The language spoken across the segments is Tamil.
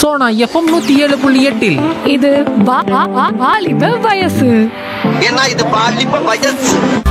சோனா எஃப்எம் நூத்தி ஏழு புள்ளி எட்டில் இது வா- வா- வா- வாலிப வயசு ஏன்னா இது பாலிப்ப வயசு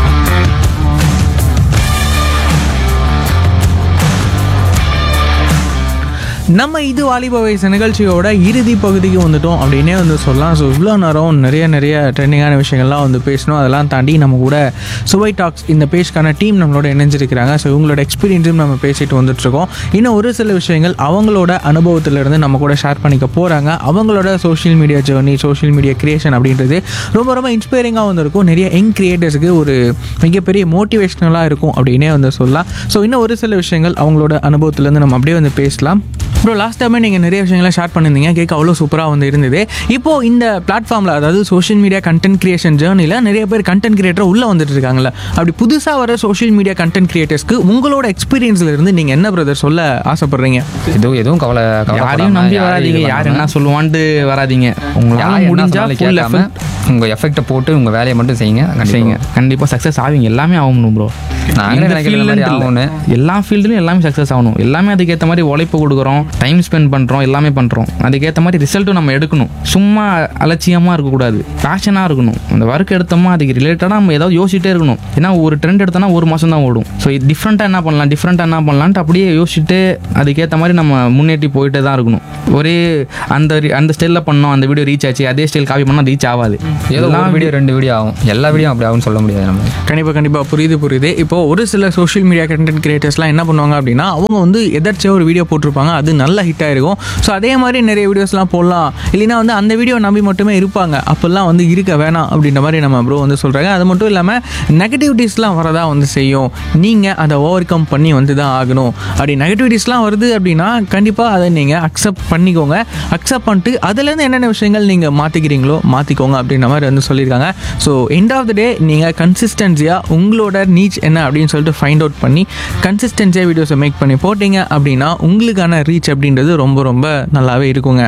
நம்ம இது வாலிப வயசு நிகழ்ச்சியோட இறுதி பகுதிக்கு வந்துட்டோம் அப்படின்னே வந்து சொல்லலாம் ஸோ இவ்வளோ நேரம் நிறைய நிறைய ட்ரெண்டிங்கான விஷயங்கள்லாம் வந்து பேசணும் அதெல்லாம் தாண்டி நம்ம கூட சுவை டாக்ஸ் இந்த பேஜ்க்கான டீம் நம்மளோட இணைஞ்சிருக்கிறாங்க ஸோ இவங்களோட எக்ஸ்பீரியன்ஸும் நம்ம பேசிட்டு வந்துட்டுருக்கோம் இன்னும் ஒரு சில விஷயங்கள் அவங்களோட அனுபவத்திலிருந்து நம்ம கூட ஷேர் பண்ணிக்க போகிறாங்க அவங்களோட social media journey social media creation அப்படின்றது ரொம்ப ரொம்ப இன்ஸ்பைரிங்காக வந்திருக்கும் நிறைய யங் கிரியேட்டர்ஸுக்கு ஒரு மிகப்பெரிய மோட்டிவேஷ்னலாக இருக்கும் அப்படின்னே வந்து சொல்லலாம் ஸோ இன்னும் ஒரு சில விஷயங்கள் அவங்களோட அனுபவத்திலேருந்து நம்ம அப்படியே வந்து பேசலாம் ப்ரோ லாஸ்ட் டைமே நீங்கள் நிறைய விஷயங்களை ஷேர் பண்ணியிருந்தீங்க கேட்க அவ்வளோ சூப்பராக வந்து இருந்தது இப்போது இந்த பிளாட்ஃபார்மில் அதாவது சோஷியல் மீடியா கண்டென்ட் கிரியேஷன் ஜேர்னியில் நிறைய பேர் கண்டென்ட் கிரியேட்டர் உள்ளே வந்துட்டு இருக்காங்கல்ல அப்படி புதுசாக வர சோஷியல் மீடியா கண்டென்ட் கிரியேட்டர்ஸ்க்கு உங்களோட எக்ஸ்பீரியன்ஸ்ல இருந்து நீங்கள் என்ன பிரதர் சொல்ல ஆசைப்படுறீங்க எதுவும் எதுவும் கவலை யாரையும் நம்பி வராதீங்க யார் என்ன சொல்லுவான்ட்டு வராதீங்க உங்களால முடிஞ்சா ஃபுல் எஃபெக்ட் உங்க எஃபெக்ட்டை போட்டு உங்க வேலையை மட்டும் செய்யுங்க செய்யுங்க கண்டிப்பாக கண்டிப்பாக சக்ஸஸ் ஆவீங்க எல்லாமே ஆகணும் ப்ரோ நாங்களே நினைக்கிற மாதிரி ஆகணும்னு. எல்லா ஃபீல்டுலையும் எல்லாமே சக்ஸஸ் ஆகணும் எல்லாமே அதுக்கேற்ற மாதிரி உழைப்பு கொடுக்குறோம் டைம் ஸ்பெண்ட் பண்ணுறோம் எல்லாமே பண்ணுறோம் அதுக்கேற்ற மாதிரி ரிசல்ட்டும் நம்ம எடுக்கணும் சும்மா அலட்சியமாக இருக்கக்கூடாது பேஷனாக இருக்கணும் அந்த ஒர்க் எடுத்தோமா அதுக்கு ரிலேட்டடாக நம்ம ஏதாவது யோசிச்சுட்டே இருக்கணும் ஏன்னா ஒரு ட்ரெண்ட் எடுத்தோன்னா ஒரு மாதம் தான் ஓடும் ஸோ டிஃப்ரெண்ட்டாக என்ன பண்ணலாம் டிஃப்ரெண்ட்டாக என்ன பண்ணலான்ட்டு அப்படியே யோசிச்சுட்டு அதுக்கேற்ற மாதிரி நம்ம முன்னேற்றி போயிட்டே தான் இருக்கணும் ஒரே அந்த அந்த ஸ்டைலில் பண்ணோம் அந்த வீடியோ ரீச் ஆச்சு அதே ஸ்டைல் காப்பி பண்ணால் ரீச் ஆகாது ஏதோ ஒரு வீடியோ ரெண்டு வீடியோ ஆகும் எல்லா வீடியோ அப்படி ஆகும்னு சொல்ல முடியாது நம்ம கண்டிப்பாக கண்டிப்பாக புரியுது புரியுது இப்போ ஒரு சில சோஷியல் மீடியா கண்டென்ட் கிரியேட்டர்ஸ்லாம் என்ன பண்ணுவாங்க அப்படின்னா அவங்க வந்து எதாச்சும் ஒரு வீடியோ போட்டிருப்பாங்க அது நல்ல ஹிட் ஆயிருக்கும் ஸோ அதே மாதிரி நிறைய வீடியோஸ்லாம் போடலாம் இல்லைன்னா வந்து அந்த வீடியோ நம்பி மட்டுமே இருப்பாங்க அப்போல்லாம் வந்து இருக்க வேணாம் அப்படின்ற மாதிரி நம்ம ப்ரோ வந்து சொல்கிறாங்க அது மட்டும் இல்லாமல் நெகட்டிவிட்டிஸ்லாம் வரதா வந்து செய்யும் நீங்கள் அதை ஓவர் கம் பண்ணி வந்து தான் ஆகணும் அப்படி நெகட்டிவிட்டிஸ்லாம் வருது அப்படின்னா கண்டிப்பாக அதை நீங்கள் அக்செப்ட் பண்ணிக்கோங்க அக்செப்ட் பண்ணிட்டு அதுலேருந்து என்னென்ன விஷயங்கள் நீங்கள் மாற்றிக்கிறீங்களோ மாற்றிக்கோங்க அப்படின்ற மாதிரி வந்து சொல்லியிருக்காங்க so end of the day நீங்கள் கன்சிஸ்டன்சியாக உங்களோட நீச் என்ன அப்படின்னு சொல்லிட்டு ஃபைண்ட் அவுட் பண்ணி கன்சிஸ்டன்சியாக வீடியோஸை மேக் பண்ணி போட்டிங்க அப்படின்னா உங்களுக்கான ரீச் அப்படின்றது ரொம்ப ரொம்ப நல்லாவே இருக்குங்க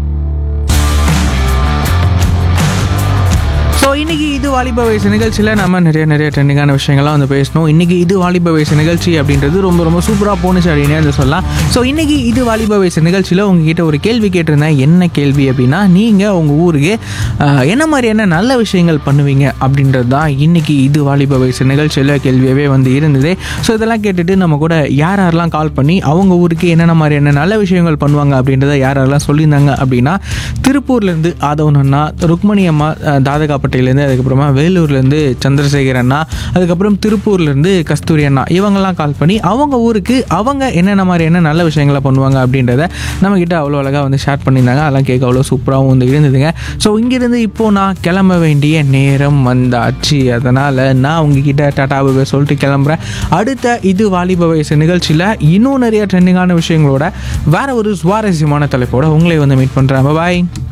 ஸோ இன்னைக்கு இது வாலிப வயசு நிகழ்ச்சியில் நம்ம நிறைய நிறைய ட்ரெண்டிங்கான விஷயங்கள்லாம் வந்து பேசணும் இன்னைக்கு இது வாலிப வயசு நிகழ்ச்சி அப்படின்றது ரொம்ப ரொம்ப சூப்பராக போணுச்சு அப்படின்னே வந்து சொல்லலாம் ஸோ இன்னைக்கு இது வாலிப வயசு நிகழ்ச்சியில் உங்ககிட்ட ஒரு கேள்வி கேட்டிருந்தேன் என்ன கேள்வி அப்படின்னா நீங்கள் உங்கள் ஊருக்கு ஆஹ், என்ன மாதிரியான நல்ல விஷயங்கள் பண்ணுவீங்க அப்படின்றது தான் இன்னைக்கு இது வாலிப வயசு நிகழ்ச்சியில் கேள்வியாகவே வந்து இருந்தது ஸோ இதெல்லாம் கேட்டுட்டு நம்ம கூட யார் யாரெல்லாம் கால் பண்ணி அவங்க ஊருக்கு என்னென்ன மாதிரியான நல்ல விஷயங்கள் பண்ணுவாங்க அப்படின்றத யார் யாரெல்லாம் சொல்லியிருந்தாங்க அப்படின்னா திருப்பூர்லேருந்து ஆதவன் அண்ணா ருக்மணி அம்மா அஹ், தாதகாப்பட்டையிலேருந்து அதுக்கப்புறமா வேலூர்லேருந்து சந்திரசேகர் அண்ணா அதுக்கப்புறம் திருப்பூர்லேருந்து கஸ்தூரி அண்ணா இவங்கெல்லாம் கால் பண்ணி அவங்க ஊருக்கு அவங்க என்னென்ன மாதிரியான நல்ல விஷயங்களை பண்ணுவாங்க அப்படின்றத நம்மக்கிட்ட அவ்வளோ அழகாக வந்து ஷேர் பண்ணியிருந்தாங்க அதெல்லாம் கேட்க அவ்வளோ சூப்பராகவும் வந்து இருந்ததுங்க ஸோ இங்கேருந்து இப்போது நான் கிளம்ப வேண்டிய நேரம் வந்தாச்சு அதனால் நான் உங்ககிட்ட டாட்டாவை சொல்லிட்டு கிளம்புறேன் அடுத்த இது வாலிப வயசு நிகழ்ச்சியில் இன்னும் நிறைய ட்ரெண்டிங்கான விஷயங்களோட வேற ஒரு சுவாரஸ்யமான தலைப்போட உங்களை வந்து மீட் பண்ணுறேன் பாய்